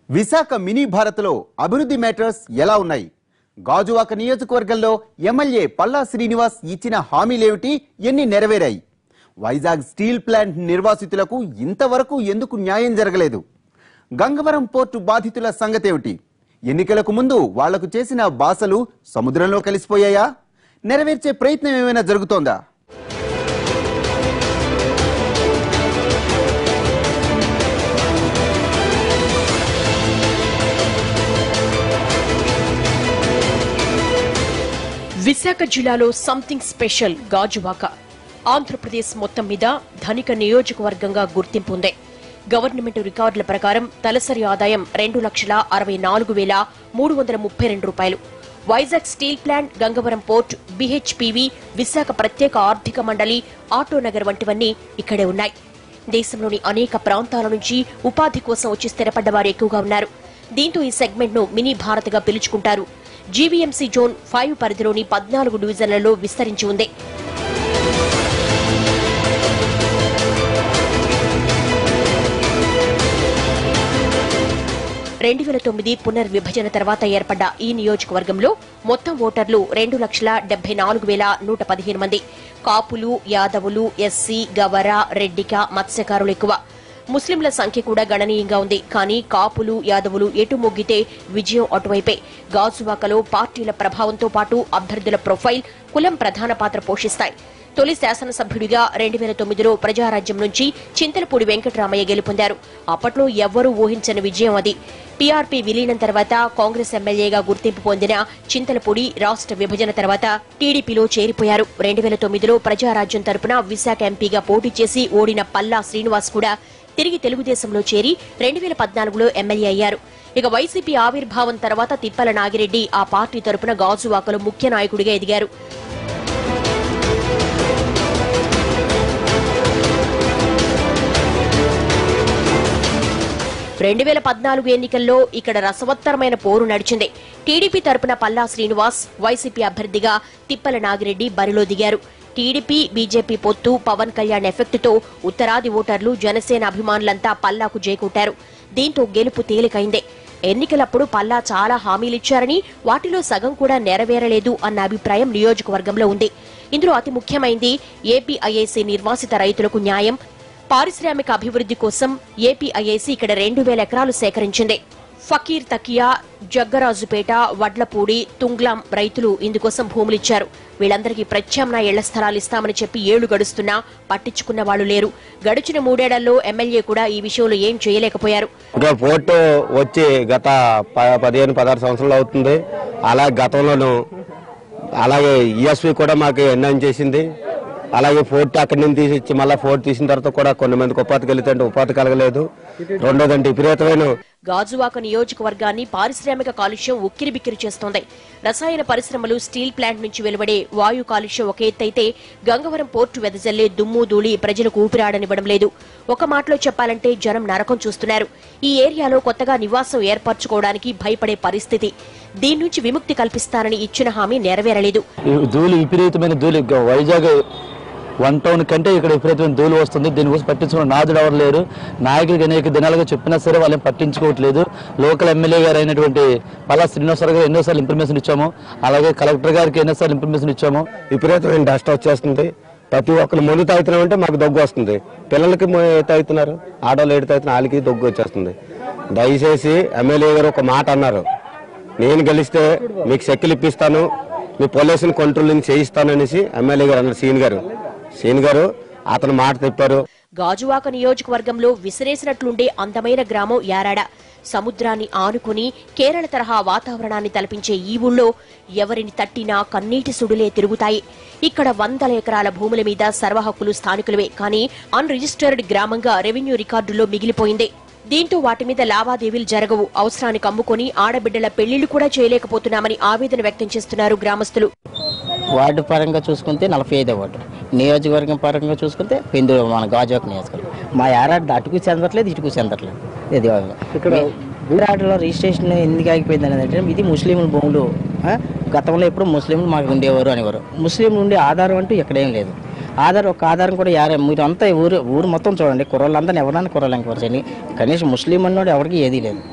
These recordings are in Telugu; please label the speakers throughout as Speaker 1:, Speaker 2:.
Speaker 1: విశాఖ మినీ భారత్లో అభివృద్ధి మ్యాటర్స్ ఎలా ఉన్నాయి గాజువాక నియోజకవర్గంలో ఎమ్మెల్యే పల్లా శ్రీనివాస్ ఇచ్చిన హామీలేమిటి ఎన్ని నెరవేరాయి వైజాగ్ స్టీల్ ప్లాంట్ నిర్వాసితులకు ఇంతవరకు ఎందుకు న్యాయం జరగలేదు గంగవరం పోర్టు బాధితుల సంగతేమిటి ఎన్నికలకు ముందు వాళ్లకు చేసిన బాసలు సముద్రంలో కలిసిపోయాయా నెరవేర్చే ప్రయత్నం ఏమైనా జరుగుతోందా
Speaker 2: విశాఖ జిల్లాలో సంథింగ్ స్పెషల్ గాజువాక ఆంధ్రప్రదేశ్ మొత్తం మీద ధనిక నియోజకవర్గంగా గుర్తింపు ఉంది గవర్నమెంట్ రికార్డుల ప్రకారం తలసరి ఆదాయం రెండు లక్షల అరవై నాలుగు వేల మూడు వందల ముప్పై రెండు రూపాయలు Vizag steel plant Gangavaram port BHPV Visakha ప్రత్యేక ఆర్థిక మండలి ఆటోనగర్ వంటివన్నీ ఇక్కడే ఉన్నాయి దేశంలోని అనేక ప్రాంతాల నుంచి ఉపాధి కోసం వచ్చి స్థిరపడ్డ వారు ఎక్కువగా ఉన్నారు దీంతో ఈ సెగ్మెంట్ ను మినీ భారత్ గా పిలుచుకుంటారు జీవీఎంసీ జోన్ ఫైవ్ పరిధిలోని పద్నాలుగు డివిజన్లలో విస్తరించి ఉంది రెండు వేల తొమ్మిది పునర్విభజన తర్వాత ఏర్పడ్డ ఈ నియోజకవర్గంలో మొత్తం ఓటర్లు రెండు లక్షల డెబ్బై నాలుగు వేల నూట పదిహేను మంది కాపులు యాదవులు ఎస్సీ గవర రెడ్డిక మత్స్యకారులు ఎక్కువ ముస్లింల సంఖ్య కూడా గణనీయంగా ఉంది కానీ కాపులు యాదవులు ఎటు మొగ్గితే విజయం అటువైపే గాజువాకలో పార్టీల ప్రభావంతో పాటు అభ్యర్థుల ప్రొఫైల్ కులం ప్రధాన పాత్ర పోషిస్తాయి తొలి శాసనసభ్యుడిగా రెండు వేల తొమ్మిదిలో ప్రజారాజ్యం నుంచి చింతలపూడి వెంకటరామయ్య గెలుపొందారు అప్పట్లో ఎవ్వరూ ఊహించని విజయం అది పీఆర్పీ విలీనం తర్వాత కాంగ్రెస్ ఎమ్మెల్యేగా గుర్తింపు పొందిన చింతలపూడి రాష్ట్ర విభజన తర్వాత టీడీపీలో చేరిపోయారు రెండు వేల తొమ్మిదిలో ప్రజారాజ్యం తరపున విశాఖ ఎంపీగా పోటీ చేసి ఓడిన పల్లా శ్రీనివాస్ కూడా తిరిగి తెలుగుదేశంలో చేరి రెండు వేల పద్నాలుగులో ఎమ్మెల్యే అయ్యారు ఇక వైసీపీ ఆవిర్భావం తర్వాత తిప్పల నాగిరెడ్డి ఆ పార్టీ తరపున గాజువాకలో ముఖ్య నాయకుడిగా ఎదిగారు రెండు వేల పద్నాలుగు ఎన్నికల్లో ఇక్కడ రసవత్తరమైన పోరు నడిచింది టీడీపీ తరపున పల్లా శ్రీనివాస్ వైసీపీ అభ్యర్థిగా తిప్పల నాగిరెడ్డి బరిలో దిగారు టీడీపీ బీజేపీ పొత్తు పవన్ కళ్యాణ్ ఎఫెక్టుతో ఉత్తరాది ఓటర్లు జనసేన అభిమానులంతా పల్లాకు జేకొట్టారు దీంతో గెలుపు తేలికైందే ఎన్నికలప్పుడు పల్లా చాలా హామీలిచ్చారని వాటిలో సగం కూడా నెరవేరలేదు అన్న అభిప్రాయం నియోజకవర్గంలో ఉంది ఇందులో అతి ముఖ్యమైంది ఏపీఐఏసీ నిర్వాసిత రైతులకు న్యాయం పారిశ్రామిక అభివృద్ధి కోసం ఏపీఐఐసి ఇక్కడ రెండు వేల ఎకరాలు సేకరించింది ఫకీర్ తకియా జగ్గరాజుపేట వడ్లపూడి తుంగ్లాం రైతులు ఇందుకోసం భూములిచ్చారు వీళ్ళందరికీ ప్రత్యామ్నాయ ఇళ్ల స్థలాలు ఇస్తామని చెప్పి ఏళ్లు గడుస్తున్నా పట్టించుకున్న వాళ్ళు లేరు గడిచిన మూడేళ్లలో ఎమ్మెల్యే కూడా ఈ విషయంలో ఏం చేయలేకపోయారు
Speaker 3: ఇంకా పోర్టు వచ్చి గత ప- పదిహేను పదహారు సంవత్సరాలు అవుతుంది అలా గతంలోను అలాగే ఈఎస్పీ కూడా మాకు ఎన్నం చేసింది అలాగే ఫోర్ట్ అక్కడి నుంచి తీసి మళ్ళీ ఫోర్ట్ తీసిన తర్వాత కూడా కొన్ని మందికి ఉపాధి కలిగితే ఉపాధి కలగలేదు రెండోదంటే విపరీతమైన
Speaker 2: గాజువాక నియోజకవర్గాన్ని పారిశ్రామిక కాలుష్యం ఉక్కిరిబిక్కిరి చేస్తోంది రసాయన పరిశ్రమలు స్టీల్ ప్లాంట్ నుంచి వెలువడే వాయు కాలుష్యం ఒక ఎత్తైతే గంగవరం పోర్టు వెదజల్లే దుమ్ము ధూళి ప్రజలకు ఊపిరాడనివ్వడం లేదు ఒక మాటలో చెప్పాలంటే జనం నరకం చూస్తున్నారు ఈ ఏరియాలో కొత్తగా నివాసం ఏర్పరచుకోవడానికి భయపడే పరిస్థితి దీని నుంచి విముక్తి కల్పిస్తానని ఇచ్చిన హామీ నెరవేరలేదు
Speaker 4: ఈ ధూళి విపరీతమైన ధూళి గ- వైజాగ్ వన్ టౌన్ కంటే ఇక్కడ విపరీతమైన ధూళి వస్తుంది దీనికోసం పట్టించుకున్న నాదుడు ఎవరు లేరు నాయకుడికి అనేక దినాలుగా చెప్పినా సరే వాళ్ళని పట్టించుకోవట్లేదు లోకల్ ఎమ్మెల్యే గారు అయినటువంటి పల్లా శ్రీనివాసరావు గారు ఎన్నోసార్లు ఇన్ఫర్మేషన్ ఇచ్చాము అలాగే కలెక్టర్ గారికి ఎన్నోసార్లు ఇన్ఫర్మేషన్ ఇచ్చాము
Speaker 3: విపరీతమైన డస్ట్ వచ్చేస్తుంది ప్రతి ఒక్కరు మందు తాగుతున్నామంటే మాకు దగ్గు వస్తుంది పిల్లలకి మొ- తాగుతున్నారు ఆడవాళ్ళు ఏడు తాగుతున్నారు వాళ్ళకి దగ్గు వచ్చేస్తుంది దయచేసి ఎమ్మెల్యే గారు ఒక మాట అన్నారు నేను గెలిస్తే మీకు చెక్కులు ఇప్పిస్తాను మీ పొల్యూషన్ కంట్రోలింగ్ చేయిస్తాను అనేసి ఎమ్మెల్యే గారు అన్నారు సీన్ గారు సీన్ గారు అతను మాట తిప్పారు
Speaker 2: గాజువాక నియోజకవర్గంలో విసిరేసినట్లుండే అందమైన గ్రామం యారాడ సముద్రాన్ని ఆనుకుని కేరళ తరహా వాతావరణాన్ని తలపించే ఈ ఊళ్ళో ఎవరిని తట్టినా కన్నీటి సుడులే తిరుగుతాయి ఇక్కడ వందల ఎకరాల భూముల మీద సర్వహక్కులు స్థానికులవే కానీ అన్ రిజిస్టర్డ్ గ్రామంగా రెవెన్యూ రికార్డుల్లో మిగిలిపోయింది దీంతో వాటి మీద లావాదేవీలు జరగవు అవసరానికి అమ్ముకొని ఆడబిడ్డల పెళ్లిళ్లు కూడా చేయలేకపోతున్నామని ఆవేదన వ్యక్తం చేస్తున్నారు గ్రామస్తులు
Speaker 5: వార్డు పరంగా చూసుకుంటే నలభై ఐదో వార్డు నియోజకవర్గం పరంగా చూసుకుంటే పెందులు మన గాజువాక నియోజకవర్గం మా యారాడు అటుకు చెందట్లేదు ఇటుకు చెందట్లేదు ఇది ఇక్కడ ఊరాటలో రిజిస్ట్రేషన్ ఎందుకు ఆగిపోయింది అనేది అంటే ఇది ముస్లింల భూములు ఆ? గతంలో ఎప్పుడు ముస్లింలు మాకు ఉండేవారు అనేవారు ముస్లింలు ఉండే ఆధారం అంటూ ఇక్కడేం లేదు ఆధార్ ఒక ఆధారం కూడా యారే మీరు అంతా ఊరు ఊరు మొత్తం చూడండి కుర్రోళ్ళందరినీ ఎవరైనా కుర్రోళ్ళు ఎంక్వైరీ చేయండి కనీసం ముస్లిం అన్నోడు ఎవరికి ఏదీ లేదు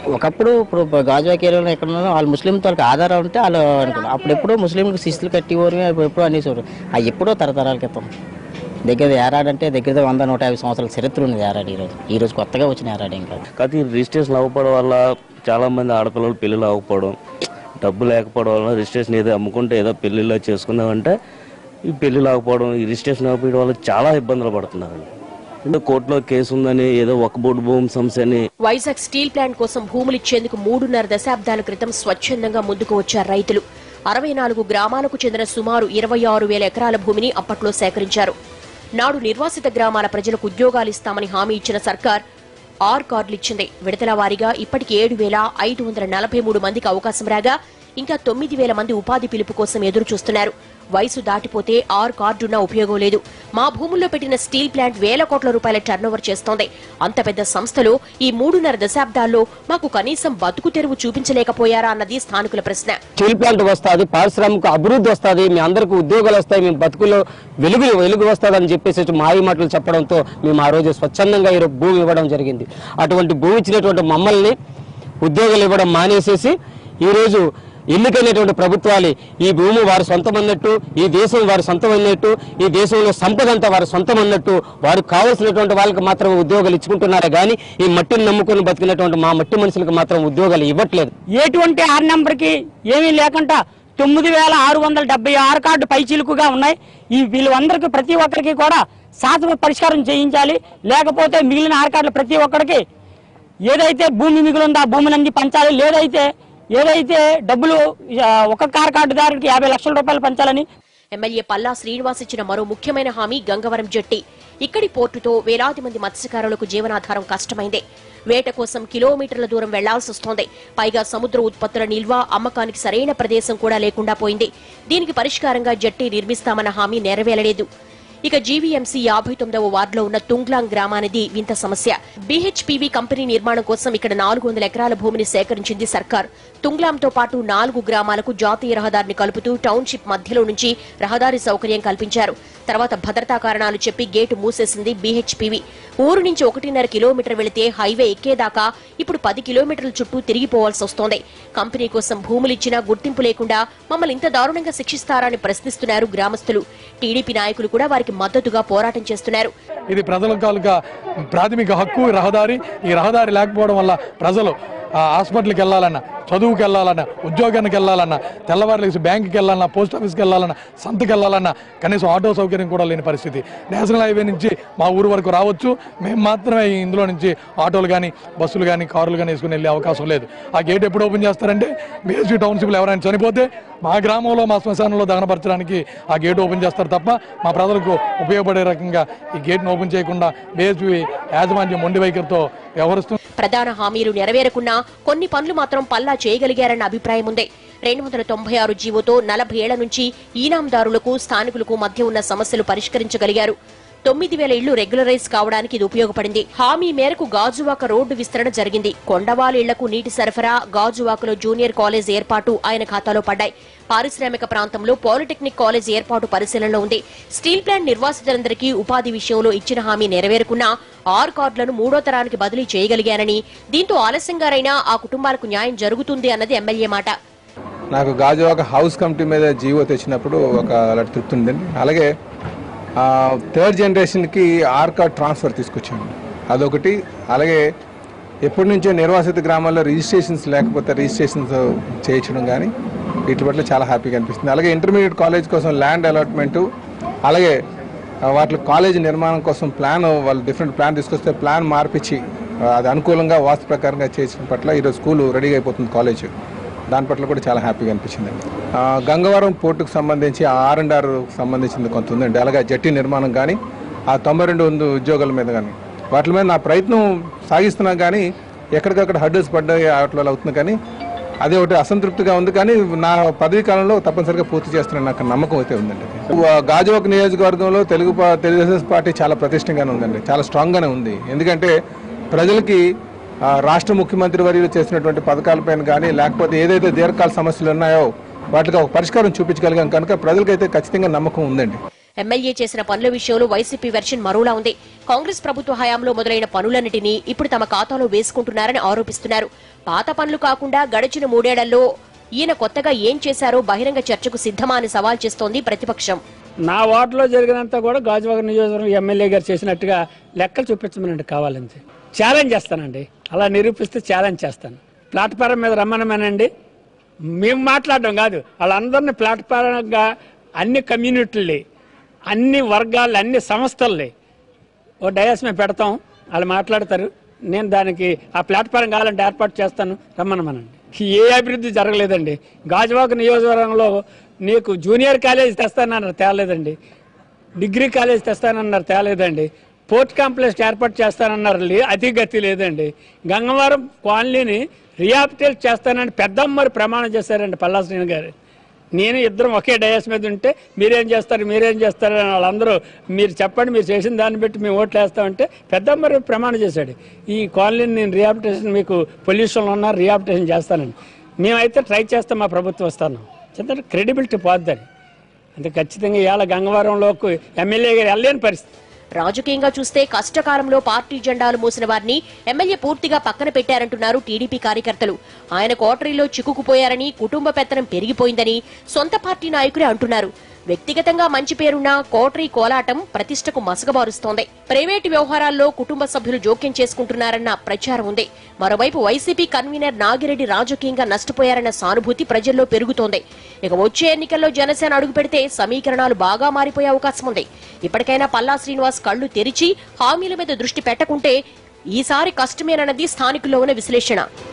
Speaker 5: ఒకప్పుడు ఇప్పుడు గాజువాకి ఏరియాలో ఎక్కడ ఉన్నారో వాళ్ళు ముస్లిం వాళ్ళకి ఆధారం ఉంటే వాళ్ళు అనుకున్నారు అప్పుడు ఎప్పుడో ముస్లింలకు శిస్తులు కట్టేవారు ఎప్పుడో అనేసేవారు అది ఎప్పుడో తరతరాల క్రితం దగ్గర ఏరాడు అంటే దగ్గర వంద నూట యాభై సంవత్సరాల చరిత్ర ఉంది ఏరాడు ఈరోజు ఈ రోజు కొత్తగా వచ్చిన ఏరాడు ఏం కాదు
Speaker 6: కాకపోతే ఈ రిజిస్ట్రేషన్ అవ్వకపోవడం వల్ల చాలా మంది ఆడపిల్లలు పెళ్ళిళ్ళు అవ్వకపోవడం డబ్బు లేకపోవడం వల్ల రిజిస్ట్రేషన్ ఏదో అమ్ముకుంటే ఏదో పెళ్ళిళ్ళు చేసుకుందామంటే ఈ పెళ్ళిళ్ళు అవ్వకపోవడం ఈ రిజిస్ట్రేషన్ అవ్వకపోవడం వల్ల చాలా ఇబ్బందులు పడుతున్నారండి అంటే కోర్టులో కేసు ఉందని ఏదో ఒక బోర్డు భూమి సమస్య అని
Speaker 2: వైజాగ్ స్టీల్ ప్లాంట్ కోసం భూములు ఇచ్చేందుకు మూడున్నర దశాబ్దాల క్రితం స్వచ్ఛందంగా ముందుకు వచ్చారు రైతులు అరవై నాలుగు గ్రామాలకు చెందిన సుమారు ఇరవై ఆరు వేల ఎకరాల భూమిని అప్పట్లో సేకరించారు నాడు నిర్వాసిత గ్రామాల ప్రజలకు ఉద్యోగాలు ఇస్తామని హామీ ఇచ్చిన సర్కార్ ఆర్ కార్డులు ఇచ్చింది విడతల వారీగా ఇప్పటికి ఏడు వేల ఐదు వందల నలభై మూడు మందికి అవకాశం రాగా ఇంకా తొమ్మిది వేల మంది ఉపాధి పిలుపు కోసం ఎదురు చూస్తున్నారు వయసు దాటిపోతే ఆర్ కార్డున్నా ఉపయోగం లేదు మా భూముల్లో పెట్టిన స్టీల్ ప్లాంట్ వేల కోట్ల రూపాయల టర్నోవర్ చేస్తోంది అంత పెద్ద సంస్థలో ఈ మూడున్నర దశాబ్దాల్లో మాకు కనీసం బతుకు తెరువు చూపించలేకపోయారా అన్నది స్థానికుల ప్రశ్న
Speaker 3: స్టీల్ ప్లాంట్ వస్తుంది పారిశ్రామిక అభివృద్ధి వస్తుంది మీ అందరికీ ఉద్యోగాలు వస్తాయి మీ బతుకులో వెలుగు వెలుగు వస్తుంది అని చెప్పేసి మాయి మాటలు చెప్పడంతో మేము ఆ రోజు స్వచ్ఛందంగా ఈ రోజు భూమి ఇవ్వడం జరిగింది అటువంటి భూమి ఇచ్చినటువంటి మమ్మల్ని ఉద్యోగాలు ఇవ్వడం మానేసేసి ఈరోజు ఎన్నికైనటువంటి ప్రభుత్వాలు ఈ భూమి వారి సొంతం అన్నట్టు ఈ దేశం వారి సొంతం అన్నట్టు ఈ దేశంలో సంపద అంతా వారి సొంతం అన్నట్టు వారికి కావాల్సినటువంటి వాళ్ళకి మాత్రం ఉద్యోగాలు ఇచ్చుకుంటున్నారే కానీ ఈ మట్టిని నమ్ముకుని బతికినటువంటి మా మట్టి మనుషులకు మాత్రం ఉద్యోగాలు ఇవ్వట్లేదు
Speaker 7: ఎటువంటి ఆరు నెంబర్కి ఏమీ లేకుండా తొమ్మిది వేల ఆరు వందల డెబ్బై ఆరు కార్డు పైచీలుకుగా ఉన్నాయి ఈ వీళ్ళందరికీ ప్రతి ఒక్కరికి కూడా శాశ్వత పరిష్కారం చేయించాలి లేకపోతే మిగిలిన ఆరు కార్డులు ప్రతి ఒక్కరికి ఏదైతే భూమి మిగిలిందో ఆ భూమిని పంచాలి లేదైతే ఏదైతే డబ్బులు ఆ, ఒక్కొక్క ఆరు కార్డుదారుడికి యాభై లక్షల రూపాయలు పంచాలని
Speaker 2: ఎమ్మెల్యే పల్లా శ్రీనివాస్ ఇచ్చిన మరో ముఖ్యమైన హామీ గంగవరం జట్టి ఇక్కడి పోర్టుతో వేలాది మంది మత్స్యకారులకు జీవనాధారం కష్టమైందే వేట కోసం కిలోమీటర్ల దూరం వెళ్లాల్సి వస్తోంది పైగా సముద్ర ఉత్పత్తుల నిల్వ అమ్మకానికి సరైన ప్రదేశం కూడా లేకుండా పోయింది దీనికి పరిష్కారంగా జట్టి నిర్మిస్తామన్న హామీ నెరవేరలేదు ఇక జీవీఎంసీ యాభై తొమ్మిదవ వార్డులో ఉన్న తుంగ్లాంగ్ గ్రామానిది వింత సమస్య బీహెచ్పీవీ కంపెనీ నిర్మాణం కోసం ఇక్కడ నాలుగు వందల ఎకరాల భూమిని సేకరించింది సర్కార్ తుంగ్లాంతో పాటు నాలుగు గ్రామాలకు జాతీయ రహదారిని కలుపుతూ టౌన్షిప్ మధ్యలో నుంచి రహదారి సౌకర్యం కల్పించారు తర్వాత భద్రతా కారణాలు చెప్పి గేటు మూసేసింది బీహెచ్పీవీ ఊరు నుంచి ఒకటిన్నర కిలోమీటర్ వెళితే హైవే ఎక్కేదాకా ఇప్పుడు పది కిలోమీటర్ల చుట్టూ తిరిగిపోవాల్సి వస్తోంది కంపెనీ కోసం భూములు ఇచ్చినా గుర్తింపు లేకుండా మమ్మల్ని ఇంత దారుణంగా శిక్షిస్తారా అని ప్రశ్నిస్తున్నారు గ్రామస్తులు టీడీపీ నాయకులు కూడా వారికి మద్దతుగా పోరాటం చేస్తున్నారు
Speaker 8: ఇది ప్రజల తాలూకా ప్రాథమిక హక్కు ఈ రహదారి ఈ రహదారి లేకపోవడం వల్ల ప్రజలు ఆ, హాస్పిటల్కి వెళ్ళాలన్నా చదువుకి వెళ్ళాలన్నా ఉద్యోగానికి వెళ్ళాలన్నా తెల్లవారు లేచి బ్యాంకుకి వెళ్ళాలన్నా పోస్ట్ ఆఫీస్కి వెళ్ళాలన్నా సంతకి వెళ్ళాలన్నా కనీసం ఆటో సౌకర్యం కూడా లేని పరిస్థితి నేషనల్ హైవే నుంచి మా ఊరు వరకు రావచ్చు మేము మాత్రమే ఇందులో నుంచి ఆటోలు కానీ బస్సులు కానీ కారులు కానీ వేసుకుని వెళ్ళే అవకాశం లేదు ఆ గేట్ ఎప్పుడు ఓపెన్ చేస్తారంటే బీఎస్పీ టౌన్షిప్లో ఎవరైనా చనిపోతే మా గ్రామంలో మా శ్మశానంలో దహనపరచడానికి ఆ గేట్ ఓపెన్ చేస్తారు తప్ప మా ప్రజలకు ఉపయోగపడే రకంగా ఈ గేట్ను ఓపెన్ చేయకుండా బీఎస్పీ యాజమాన్యం మొండి వైఖరితో వ్యవహరిస్తుంది
Speaker 2: ప్రధాన హామీలు నెరవేరకున్నా కొన్ని పనులు మాత్రం పల్లా చేయగలిగారన్న అభిప్రాయం ఉంది రెండు వందల తొంభై ఆరు జీవోతో నలభై ఏళ్ల నుంచి ఈనాందారులకు స్థానికులకు మధ్య ఉన్న సమస్యలు పరిష్కరించగలిగారు తొమ్మిది వేల ఇళ్లు రెగ్యులరైజ్ కావడానికి ఇది ఉపయోగపడింది హామీ మేరకు గాజువాక రోడ్డు విస్తరణ జరిగింది కొండవాల ఇళ్లకు నీటి సరఫరా గాజువాకలో జూనియర్ కాలేజ్ ఏర్పాటు ఆయన ఖాతాలో పడ్డాయి పారిశ్రామిక ప్రాంతంలో పాలిటెక్నిక్ కాలేజ్ ఏర్పాటు పరిశీలనలో ఉంది స్టీల్ ప్లాంట్ నిర్వాసితులందరికీ ఉపాధి విషయంలో ఇచ్చిన హామీ నెరవేరుకున్నా ఆర్ కార్డులను మూడో తరానికి బదిలీ చేయగలిగానని దీంతో ఆలస్యంగారైనా ఆ కుటుంబాలకు న్యాయం జరుగుతుంది అన్నది ఎమ్మెల్యే మాట
Speaker 9: నాకు గాజువాక హౌస్ కమిటీ మీద జీవో తెచ్చినప్పుడు ఒక అలాంటి తృప్తి ఉందండి అలాగే ఆ, థర్డ్ జనరేషన్కి ఆర్ కార్డ్ ట్రాన్స్ఫర్ తీసుకొచ్చాను అదొకటి అలాగే ఎప్పటి నుంచో నిర్వాసిత గ్రామాల్లో రిజిస్ట్రేషన్స్ లేకపోతే రిజిస్ట్రేషన్స్ చేయించడం కానీ వీటి పట్ల చాలా హ్యాపీగా అనిపిస్తుంది అలాగే ఇంటర్మీడియట్ కాలేజ్ కోసం ల్యాండ్ అలాట్మెంటు అలాగే ఆ, వాటి కాలేజ్ నిర్మాణం కోసం ప్లాన్ వాళ్ళు డిఫరెంట్ ప్లాన్ తీసుకొస్తే ప్లాన్ మార్పిచ్చి ఆ, అది అనుకూలంగా వాస్తు ప్రకారంగా చేసిన పట్ల ఈరోజు స్కూల్ రెడీగా అయిపోతుంది కాలేజ్ దాని పట్ల కూడా చాలా హ్యాపీగా అనిపించిందండి ఆ, గంగవరం పోర్టుకు సంబంధించి ఆ ఆర్ అండ్ ఆర్ సంబంధించింది కొంత ఉందండి అలాగే జట్టి నిర్మాణం కానీ ఆ తొంభై రెండు వంద ఉద్యోగాల మీద కానీ వాటి మీద నా ప్రయత్నం సాగిస్తున్నా కానీ ఎక్కడికక్కడ హడ్డల్స్ పడ్డాయి వాటిలో అవుతుంది కానీ అదే ఒకటి అసంతృప్తిగా ఉంది కానీ నా పదవీ కాలంలో తప్పనిసరిగా పూర్తి చేస్తున్న నాకు నమ్మకం అయితే ఉందండి ఆ, గాజువాక నియోజకవర్గంలో తెలుగు పా- తెలుగుదేశం పార్టీ చాలా ప్రతిష్టంగానే ఉందండి చాలా స్ట్రాంగ్గానే ఉంది ఎందుకంటే ప్రజలకి ఆ, రాష్ట్ర ముఖ్యమంత్రి వర్యులు చేసినటువంటి పథకాలపైన కానీ లేకపోతే ఏదైతే దీర్ఘకాల సమస్యలు ఉన్నాయో వాటికి ఒక పరిష్కారం చూపించగలిగాం కనుక ప్రజలకైతే ఖచ్చితంగా నమ్మకం ఉందండి
Speaker 2: ఎమ్మెల్యే చేసిన పనుల విషయంలో వైసీపీ వెర్షన్ మరోలా ఉంది కాంగ్రెస్ ప్రభుత్వ హయాంలో మొదలైన పనులన్నిటినీ ఇప్పుడు తమ ఖాతాలో వేసుకుంటున్నారని ఆరోపిస్తున్నారు పాత పనులు కాకుండా గడిచిన మూడేళ్లలో ఈయన కొత్తగా ఏం చేశారో బహిరంగ చర్చకు సిద్ధమా అని సవాల్ చేస్తోంది ప్రతిపక్షం
Speaker 10: నా వార్డులో జరిగినంత కూడా గాజువాక నియోజకవర్గం ఎమ్మెల్యే గారు చేసినట్టుగా లెక్కలు చూపించమనండి కావాలంటే ఛాలెంజ్ చేస్తానండి అలా నిరూపిస్తే ఛాలెంజ్ చేస్తాను ప్లాట్ఫారం మీద రమ్మనమేనండి మేము మాట్లాడడం కాదు వాళ్ళందరినీ ప్లాట్ఫారంగా అన్ని కమ్యూనిటీలు అన్ని వర్గాలు అన్ని సంస్థల్ని ఓ డయాస్ మేము పెడతాం వాళ్ళు మాట్లాడతారు నేను దానికి ఆ ప్లాట్ఫారం కావాలంటే ఏర్పాటు చేస్తాను రమ్మనమనండి ఏ అభివృద్ధి జరగలేదండి గాజువాక నియోజకవర్గంలో నీకు జూనియర్ కాలేజ్ తెస్తానన్నారు తేలేదండి డిగ్రీ కాలేజ్ తెస్తానన్నారు తేలేదండి పోర్ట్ కాంప్లెక్స్ ఏర్పాటు చేస్తానన్నారు లే- అతి గతి లేదండి గంగవరం కాలనీని రియాప్టేట్ చేస్తానని పెద్దమ్మరి ప్రమాణం చేశారండి పల్లాశ్రీని గారు నేను ఇద్దరం ఒకే డయాస్ మీద ఉంటే మీరేం చేస్తారు మీరేం చేస్తారు అని వాళ్ళందరూ మీరు చెప్పండి మీరు చేసిన దాన్ని బట్టి మేము ఓట్లు వేస్తామంటే పెద్దమ్మరి ప్రమాణం చేశాడు ఈ కాలనీని నేను రిహాబిటేషన్ మీకు పొల్యూషన్లో ఉన్నా రిహాబిటేషన్ చేస్తానండి మేమైతే ట్రై చేస్తాం మా ప్రభుత్వం వస్తాను ఎందుకంటే క్రెడిబిలిటీ పోద్దని అంటే ఖచ్చితంగా ఇవాళ గంగవరంలోకి ఎమ్మెల్యే గారు వెళ్ళలేని పరిస్థితి
Speaker 2: రాజకీయంగా చూస్తే కష్టకాలంలో పార్టీ జెండాలు మోసిన వారిని ఎమ్మెల్యే పూర్తిగా పక్కన పెట్టారంటున్నారు టీడీపీ కార్యకర్తలు ఆయన కోటరీలో చిక్కుకుపోయారని కుటుంబ పెత్తనం పెరిగిపోయిందని సొంత పార్టీ నాయకులే అంటున్నారు వ్యక్తిగతంగా మంచి పేరున్న కోటరీ కోలాటం ప్రతిష్టకు మసగబారుస్తోంది ప్రైవేటు వ్యవహారాల్లో కుటుంబ సభ్యులు జోక్యం చేసుకుంటున్నారన్న ప్రచారం ఉంది మరోవైపు వైసీపీ కన్వీనర్ నాగిరెడ్డి రాజకీయంగా నష్టపోయారన్న సానుభూతి ప్రజల్లో పెరుగుతోంది ఇక వచ్చే ఎన్నికల్లో జనసేన అడుగు పెడితే సమీకరణాలు బాగా మారిపోయే అవకాశం ఉంది ఇప్పటికైనా పల్లా శ్రీనివాస్ కళ్లు తెరిచి హామీల మీద దృష్టి పెట్టకుంటే ఈసారి కష్టమేనన్నది స్థానికుల్లో ఉన్న విశ్లేషణ